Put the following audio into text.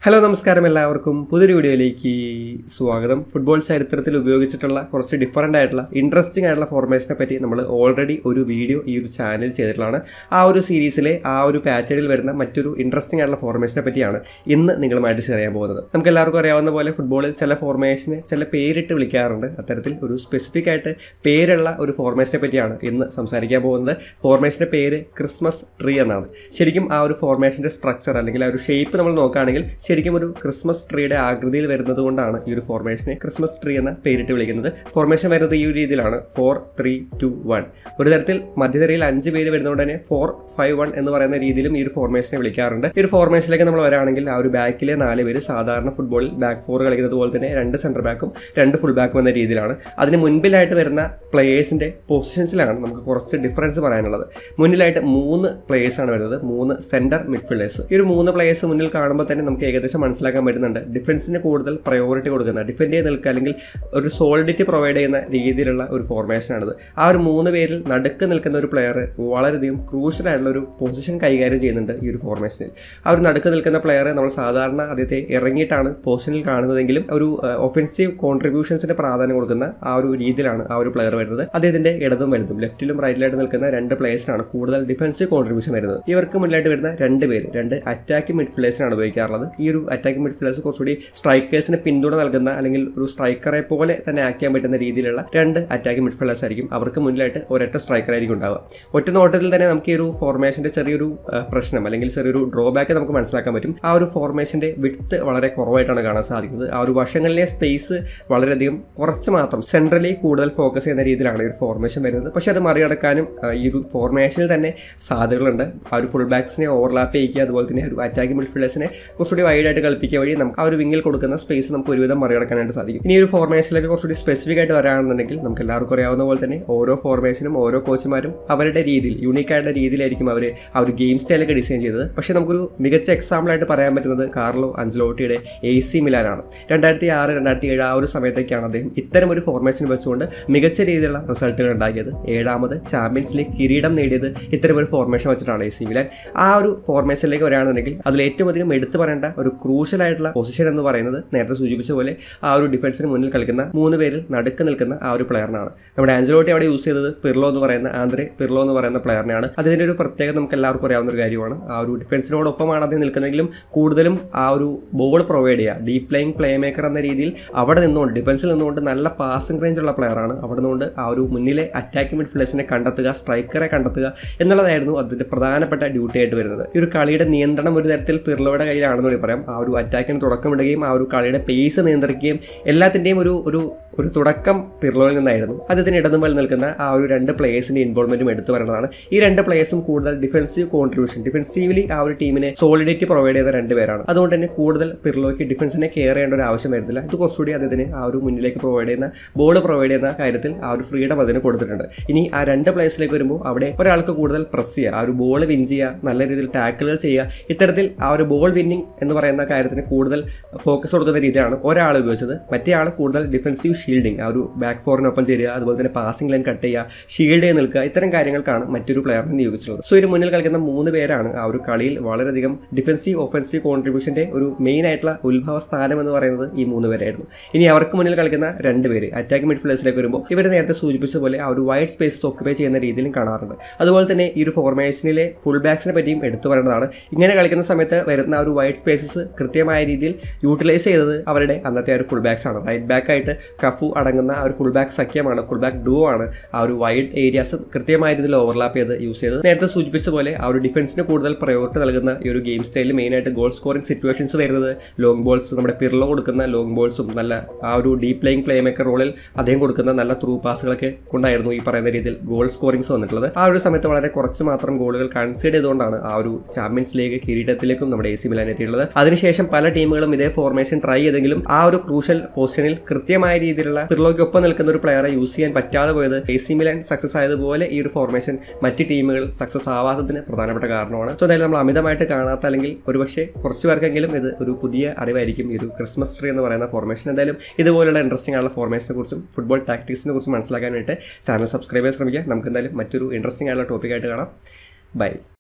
hello നമസ്കാരം എല്ലാവർക്കും പുതിയൊരു വീഡിയോയിലേക്ക് സ്വാഗതം ഫുട്ബോൾ ചരിത്രത്തിൽ ഉപയോഗിച്ചിട്ടുള്ള കുറച്ച് ഡിഫറൻ്റ് ആയിട്ടുള്ള ഇൻട്രസ്റ്റിംഗ് ആയിട്ടുള്ള ഫോർമേഷനെ പറ്റി നമ്മൾ ഓൾറെഡി ഒരു വീഡിയോ ഈ ഒരു ചാനൽ ചെയ്തിട്ടുള്ളതാണ് ആ ഒരു സീരീസിലെ ആ ഒരു പാറ്റേണിൽ വരുന്ന മറ്റൊരു ഇൻട്രസ്റ്റിംഗ് ആയിട്ടുള്ള ഫോർമേഷനെ പറ്റിയാണ് ഇന്ന് നിങ്ങളുമായിട്ട് ഷെയർ ചെയ്യാൻ പോകുന്നത് നമുക്ക് എല്ലാവർക്കും അറിയാവുന്ന പോലെ ഫുട്ബോളിൽ ചില ഫോർമേഷനെ ചില പേരിട്ട് വിളിക്കാറുണ്ട് അത്തരത്തിൽ ഒരു സ്പെസിഫിക് ആയിട്ട് പേരുള്ള ഒരു ഫോർമേഷനെ പറ്റിയാണ് ഇന്ന് സംസാരിക്കാൻ പോകുന്നത് ഫോർമേഷൻ്റെ പേര് ക്രിസ്മസ് ട്രീ എന്നാണ് ശരിക്കും ആ ഒരു ഫോർമേഷൻ്റെ സ്ട്രക്ചർ അല്ലെങ്കിൽ ആ ഒരു ഷേപ്പ് നമ്മൾ നോക്കുകയാണെങ്കിൽ ശരിക്കും ഒരു ക്രിസ്മസ് ട്രീയുടെ ആകൃതിയിൽ വരുന്നത് കൊണ്ടാണ് ഈ ഒരു ഫോർമേഷനെ ക്രിസ്മസ് ട്രീ എന്ന പേരിട്ട് വിളിക്കുന്നത് ഫോർമേഷൻ വരുന്നത് ഈ ഒരു രീതിയിലാണ് ഫോർ ത്രീ ടു വൺ ഒരു തരത്തിൽ മധ്യനിരയിൽ അഞ്ച് പേര് വരുന്നതുകൊണ്ട് തന്നെ ഫോർ ഫൈവ് വൺ എന്ന് പറയുന്ന രീതിയിലും ഈ ഒരു ഫോർമേഷനെ വിളിക്കാറുണ്ട് ഈ ഒരു ഫോർമേഷനിലേക്ക് നമ്മൾ വരാണെങ്കിൽ ആ ഒരു ബാക്കിലെ നാല് പേര് സാധാരണ ഫുട്ബോളിൽ ബാക്ക് ഫോർ കളിക്കുന്നത് പോലെ തന്നെ രണ്ട് സെൻറ്റർ ബാക്കും രണ്ട് ഫുൾ ബാക്കും എന്ന രീതിയിലാണ് അതിന് മുൻപിലായിട്ട് വരുന്ന പ്ലേയേഴ്സിൻ്റെ പൊസിഷൻസിലാണ് നമുക്ക് കുറച്ച് ഡിഫറൻസ് പറയാനുള്ളത് മുന്നിലായിട്ട് മൂന്ന് പ്ലേയേഴ്സാണ് വരുന്നത് മൂന്ന് സെൻറ്റർ മിഡ്ഫീൽഡേഴ്സ് ഈ ഒരു മൂന്ന് പ്ലേയേഴ്സ് മുന്നിൽ കാണുമ്പോൾ തന്നെ നമുക്ക് ഏകദേശം മനസ്സിലാക്കാൻ പറ്റുന്നുണ്ട് ഡിഫൻസിന് കൂടുതൽ പ്രയോറിറ്റി കൊടുക്കുന്ന ഡിഫെൻഡ് ചെയ്ത് നിൽക്കുക അല്ലെങ്കിൽ ഒരു സോളിഡിറ്റി പ്രൊവൈഡ് ചെയ്യുന്ന രീതിയിലുള്ള ഒരു ഫോർമേഷനാണിത് ആ ഒരു മൂന്ന് പേരിൽ നടുക്ക് നിൽക്കുന്ന ഒരു പ്ലെയർ വളരെയധികം ക്രൂഷ്യൽ ആയിട്ടുള്ള ഒരു പൊസിഷൻ കൈകാര്യം ചെയ്യുന്നുണ്ട് ഈ ഒരു ഫോർമേഷനിൽ ആ ഒരു നടുക്ക് നിൽക്കുന്ന പ്ലെയർ നമ്മൾ സാധാരണ അദ്ദേഹത്തെ ഇറങ്ങിയിട്ടാണ് പൊസിഷനിൽ കാണുന്നതെങ്കിലും ഒരു ഒഫൻസീവ് കോൺട്രിബ്യൂഷൻസിന് പ്രാധാന്യം കൊടുക്കുന്ന ആ ഒരു രീതിയിലാണ് ആ ഒരു പ്ലെയർ വരുന്നത് അദ്ദേഹത്തിന്റെ ഇടതും വലുതും ലെഫ്റ്റിലും റൈറ്റിലായിട്ട് നിൽക്കുന്ന രണ്ട് പ്ലേയേഴ്സിനാണ് കൂടുതൽ ഡിഫൻസീവ് കോൺട്രിബ്യൂഷൻ വരുന്നത് ഇവർക്ക് മുന്നിലായിട്ട് വരുന്ന രണ്ട് പേര് രണ്ട് അറ്റാക്കിംഗ് മിഡ്ഫീൽഡേഴ്സിനാണ് ഉപയോഗിക്കാറുള്ളത് ഈ ഒരു അറ്റാക്കിംഗ് മിഡ്ഫീൽഡേഴ്സ് കുറച്ചുകൂടി സ്ട്രൈക്കേഴ്സിന് പിന്തുണ നൽകുന്ന അല്ലെങ്കിൽ ഒരു സ്ട്രൈക്കറെ പോലെ തന്നെ ആക്ട് ചെയ്യാൻ പറ്റുന്ന രീതിയിലുള്ള രണ്ട് അറ്റാക്കിംഗ് മിഡ്ഫീൽഡേഴ്സ് ആയിരിക്കും അവർക്ക് മുന്നിലായിട്ട് ഒരൊറ്റ സ്ട്രൈക്കർ ആയിരിക്കും ഉണ്ടാവുക ഒറ്റ നോട്ടത്തിൽ തന്നെ നമുക്ക് ഈ ഒരു ഫോർമേഷന്റെ ചെറിയൊരു ആ, പ്രശ്നം അല്ലെങ്കിൽ ചെറിയൊരു ഡ്രോബാക്ക് നമുക്ക് മനസ്സിലാക്കാൻ പറ്റും ആ ഒരു ഫോർമേഷന്റെ വിട്ത് വളരെ കുറവായിട്ടാണ് കാണാൻ സാധിക്കുന്നത് ആ ഒരു വശങ്ങളിലെ സ്പേസ് വളരെയധികം കുറച്ച് മാത്രം സെൻട്രലി കൂടുതൽ ഫോക്കസ് ചെയ്യുന്ന രീതിയിലാണ് ഈ ഒരു ഫോർമേഷൻ വരുന്നത് പക്ഷേ അത് മറികടക്കാനും ആ, ഈ ഒരു ഫോർമേഷനിൽ തന്നെ സാധ്യതകളുണ്ട് ആ ഒരു ഫുൾ ബാക്സിനെ ഓവർലാപ്പ് ചെയ്യിക്കുക അതുപോലെ തന്നെ ഒരു അറ്റാക്കിംഗ് മിഡ്ഫീൽഡേഴ്സിനെ കുറച്ചുകൂടി വൈഡായിട്ട് കളിപ്പിക്കുക വഴി നമുക്ക് ആ ഒരു വിങ്ങിൽ കൊടുക്കുന്ന സ്പേസ് നമുക്ക് ഒരുവിധം മറികടക്കാനായിട്ട് സാധിക്കും ഇനി ഒരു ഫോർമേഷനിലേക്ക് കുറച്ചുകൂടി സ്പെസിഫിക് ആയിട്ട് വരാണെന്നുണ്ടെങ്കിൽ നമുക്ക് എല്ലാവർക്കും അറിയാവുന്ന പോലെ തന്നെ ഓരോ ഫോർമേഷനും ഓരോ കോച്ചുമാരും അവരുടെ രീതിയിൽ യൂണീക്ക് ആയിട്ടുള്ള രീതിയിലായിരിക്കും അവർ ആ ഒരു ഗെയിം സ്റ്റൈലൊക്കെ ഡിസൈൻ ചെയ്തത് പക്ഷേ നമുക്കൊരു മികച്ച എക്സാമ്പിൾ ആയിട്ട് പറയാൻ പറ്റുന്നത് കാർലോ അഞ്ചലോട്ടിയുടെ എ സി മിലാനാണ് രണ്ടായിരത്തി ആറ് രണ്ടായിരത്തി ഏഴ് ആ ഒരു സമയത്തേക്കാണ് അദ്ദേഹം ഇത്തരം ഒരു ഫോർമേഷൻ വെച്ചുകൊണ്ട് മികച്ച രീതിയിലുള്ള റിസൾട്ടുകൾ ഉണ്ടാക്കിയത് ഏഴാമത് ചാമ്പ്യൻസ് ലീഗ് കിരീടം നേടിയത് ഇത്തരം ഒരു ഫോർമേഷൻ വെച്ചിട്ടാണ് എ സി മിലാൻ ആ ഒരു ഫോർമേഷനിലേക്ക് വരികയാണെന്നുണ്ടെങ്കിൽ അതിൽ ഏറ്റവും അധികം എടുത്തു പറയേണ്ട ഒരു ക്രൂഷ്യൽ ആയിട്ടുള്ള പൊസിഷൻ എന്ന് പറയുന്നത് നേരത്തെ സൂചിപ്പിച്ച പോലെ ആ ഒരു ഡിഫൻസിന് മുന്നിൽ കളിക്കുന്ന മൂന്ന് പേരിൽ നടുക്ക് നിൽക്കുന്ന ആ ഒരു പ്ലെയറിനാണ് നമ്മുടെ ആഞ്ചലോട്ടി അവിടെ യൂസ് ചെയ്തത് പിർലോ എന്ന് പറയുന്ന ആന്ധ്രെ പിർലോ എന്ന് പറയുന്ന പ്ലെയറിനെയാണ് അതിൻ്റെ ഒരു പ്രത്യേകത നമുക്ക് എല്ലാവർക്കും അറിയാവുന്ന ഒരു കാര്യമാണ് ആ ഒരു ഡിഫൻസിനോടൊപ്പമാണ് അദ്ദേഹം നിൽക്കുന്നതെങ്കിലും കൂടുതലും ആ ഒരു ബോൾ പ്രൊവൈഡ് ചെയ്യുക ഡീപ് പ്ലേയിങ് പ്ലേ മേക്കർ എന്ന രീതിയിൽ അവിടെ നിന്നുകൊണ്ട് ഡിഫൻസിൽ നിന്നുകൊണ്ട് നല്ല പാസിംഗ് റേഞ്ച് ഉള്ള പ്ലെയറാണ് അവിടെ നിന്നുകൊണ്ട് ആ ഒരു മുന്നിലെ അറ്റാക്കിംഗ് മിഡ്ഫീൽഡേഴ്സിനെ കണ്ടെത്തുക സ്ട്രൈക്കറെ കണ്ടെത്തുക എന്നുള്ളതായിരുന്നു അതിൻ്റെ പ്രധാനപ്പെട്ട ഡ്യൂട്ടി ആയിട്ട് വരുന്നത് ഈ ഒരു കളിയുടെ നിയന്ത്രണം ഒരു തരത്തിൽ പിർലോയുടെ കയ്യിലാണെന്ന് വേണ്ടി പറയാം ആ ഒരു അറ്റാക്കിന് തുടക്കമിടുകയും ആ ഒരു കളിയുടെ പേസ് നിയന്ത്രിക്കുകയും എല്ലാത്തിൻ്റെയും ഒരു ഒരു ഒരു തുടക്കം പിർലോയിൽ നിന്നായിരുന്നു അദ്ദേഹത്തിന് ഇടതുമ്പോൾ നിൽക്കുന്ന ആ ഒരു രണ്ട് പ്ലേയേഴ്സിൻ്റെ ഇൻവോൾവ്മെൻറ്റും എടുത്തു പറയുന്നതാണ് ഈ രണ്ട് പ്ലേയേഴ്സും കൂടുതൽ ഡിഫൻസീവ് കോൺട്രിബ്യൂഷൻ ഡിഫൻസീവ്ലി ആ ഒരു ടീമിനെ സോളിഡിറ്റി പ്രൊവൈഡ് ചെയ്ത രണ്ട് പേരാണ് അതുകൊണ്ട് തന്നെ കൂടുതൽ പിർലോയ്ക്ക് ഡിഫൻസിനെ കെയർ ചെയ്യേണ്ട ഒരു ആവശ്യം വരുന്നില്ല ഇത് കുറച്ചുകൂടി അദ്ദേഹത്തിന് ആ ഒരു മുന്നിലേക്ക് പ്രൊവൈഡ് ചെയ്യുന്ന ബോൾ പ്രൊവൈഡ് ചെയ്യുന്ന കാര്യത്തിൽ ആ ഒരു ഫ്രീഡം അതിന് കൊടുത്തിട്ടുണ്ട് ഇനി ആ രണ്ട് പ്ലേയേഴ്സിലേക്ക് വരുമ്പോൾ അവിടെ ഒരാൾക്ക് കൂടുതൽ പ്രസ് ചെയ്യുക ആ ഒരു ബോൾ വിൻ ചെയ്യുക നല്ല രീതിയിൽ ടാക്കിളുകൾ ചെയ്യുക ഇത്തരത്തിൽ ആ ഒരു ബോൾ വിന്നിങ് എന്ന് പറയുന്ന കാര്യത്തിന് കൂടുതൽ ഫോക്കസ് കൊടുക്കുന്ന രീതിയാണ് ഒരാൾ ഉപയോഗിച്ചത് മറ്റേ ആൾ കൂടുതൽ ഡിഫൻസീവ് ഷീൽഡിങ് ആ ഒരു ബാക്ക് ഫോറിനൊപ്പം ചേരുക അതുപോലെ തന്നെ പാസിംഗ് ലൈൻ കട്ട് ചെയ്യുക ഷീൽഡ് ചെയ്ത് നിൽക്കുക ഇത്തരം കാര്യങ്ങൾക്കാണ് മറ്റൊരു പ്ലെയറിനെ നിയോഗിച്ചിട്ടുള്ളത് സോ ഇതിന് മുന്നിൽ കളിക്കുന്ന മൂന്ന് പേരാണ് ആ ഒരു കളിയിൽ വളരെയധികം ഡിഫൻസീവ് ഒഫൻസീവ് കോൺട്രിബ്യൂഷൻ്റെ ഒരു മെയിൻ ആയിട്ടുള്ള ഉത്ഭവ സ്ഥാനം എന്ന് പറയുന്നത് ഈ മൂന്ന് പേരായിരുന്നു ഇനി അവർക്ക് മുന്നിൽ കളിക്കുന്ന രണ്ട് പേര് അറ്റാക്ക് മിഡ്ഫീൽഡേഴ്സിലേക്ക് വരുമ്പോൾ ഇവർ നേരത്തെ സൂചിപ്പിച്ച പോലെ ആ ഒരു വൈഡ് സ്പേസസ് ഓക്യുപ്പൈ ചെയ്യുന്ന രീതിയിലും കാണാറുണ്ട് അതുപോലെ തന്നെ ഈ ഒരു ഫോർമേഷനിലെ ഫുൾ ബാക്സിനെ പറ്റിയും എടുത്തു പറയേണ്ടതാണ് ഇങ്ങനെ കളിക്കുന്ന സമയത്ത് വരുന്ന ആ ഒരു വൈഡ് സ്പേസസ് കൃത്യമായ രീതിയിൽ യൂട്ടിലൈസ് ചെയ്തത് അവരുടെ അന്നത്തെ ആ ഒരു ഫുൾ ബാക്സ് ആണ് റൈറ്റ് ബാക്ക് ആയിട്ട് കഫു അടങ്ങുന്ന ആ ഒരു ഫുൾ ബാക്ക് സഖ്യമാണ് ഫുൾ ബാക്ക് ഡുവോ ആണ് ആ ഒരു വൈഡ് ഏരിയാസ് കൃത്യമായ രീതിയിൽ ഓവർലാപ്പ് ചെയ്ത് യൂസ് ചെയ്തത് നേരത്തെ സൂചിപ്പിച്ച പോലെ ആ ഒരു ഡിഫൻസിന് കൂടുതൽ പ്രയോറിറ്റി നൽകുന്ന ഈ ഒരു ഗെയിം സ്റ്റൈലിൽ മെയിൻ ആയിട്ട് ഗോൾ സ്കോറിംഗ് സിറ്റുവേഷൻസ് വരുന്നത് ലോങ് ബോൾസ് നമ്മുടെ പിർലോ കൊടുക്കുന്ന ലോങ് ബോൾസും നല്ല ആ ഒരു ഡീപ് പ്ലേയിങ് പ്ലേ മേക്കർ റോളിൽ അദ്ദേഹം കൊടുക്കുന്ന നല്ല ത്രൂ പാസുകളൊക്കെ കൊണ്ടായിരുന്നു ഈ പറയുന്ന രീതിയിൽ ഗോൾ സ്കോറിംഗ്സ് വന്നിട്ടുള്ളത് ആ ഒരു സമയത്ത് വളരെ കുറച്ച് മാത്രം ഗോളുകൾ കൺസിഡർ ചെയ്തുകൊണ്ടാണ് ആ ഒരു ചാമ്പ്യൻസ് ലീഗ് കിരീടത്തിലേക്കും നമ്മുടെ എ സി മിലാൻ എത്തിയിട്ടുള്ളത് അതിനുശേഷം പല ടീമുകളും ഇതേ ഫോർമേഷൻ ട്രൈ ചെയ്തെങ്കിലും ആ ഒരു ക്രൂഷ്യൽ പൊസിഷനിൽ കൃത്യമായ രീതിയിലുള്ള പിർലോയ്ക്കൊപ്പം നിൽക്കുന്ന ഒരു പ്ലെയറെ യൂസ് ചെയ്യാൻ പറ്റാതെ പോയത് എ സി മിലാൻ സക്സസ് ആയതുപോലെ ഈ ഒരു ഫോർമേഷൻ മറ്റ് ടീമുകൾ സക്സസ് ആവാത്തതിന് പ്രധാനപ്പെട്ട കാരണമാണ് സോ എന്തായാലും നമ്മൾ അമിതമായിട്ട് കാണാത്ത അല്ലെങ്കിൽ ഒരുപക്ഷെ കുറച്ച് പേർക്കെങ്കിലും ഇത് ഒരു പുതിയ അറിവായിരിക്കും ഈ ഒരു ക്രിസ്മസ് ട്രീ എന്ന് പറയുന്ന ഫോർമേഷൻ എന്തായാലും ഇതുപോലുള്ള ഇൻട്രസ്റ്റിംഗ് ആയിട്ടുള്ള ഫോർമേഷനെ കുറിച്ചും ഫുട്ബോൾ ടാക്ടിക്സിനെ കുറിച്ചും മനസ്സിലാക്കാനായിട്ട് ചാനൽ സബ്സ്ക്രൈബ് ചെയ്യാൻ ശ്രമിക്കുക നമുക്ക് എന്തായാലും മറ്റൊരു ഇൻട്രസ്റ്റിംഗ് ആയിട്ടുള്ള ടോപ്പിക്കായിട്ട് കാണാം ബൈ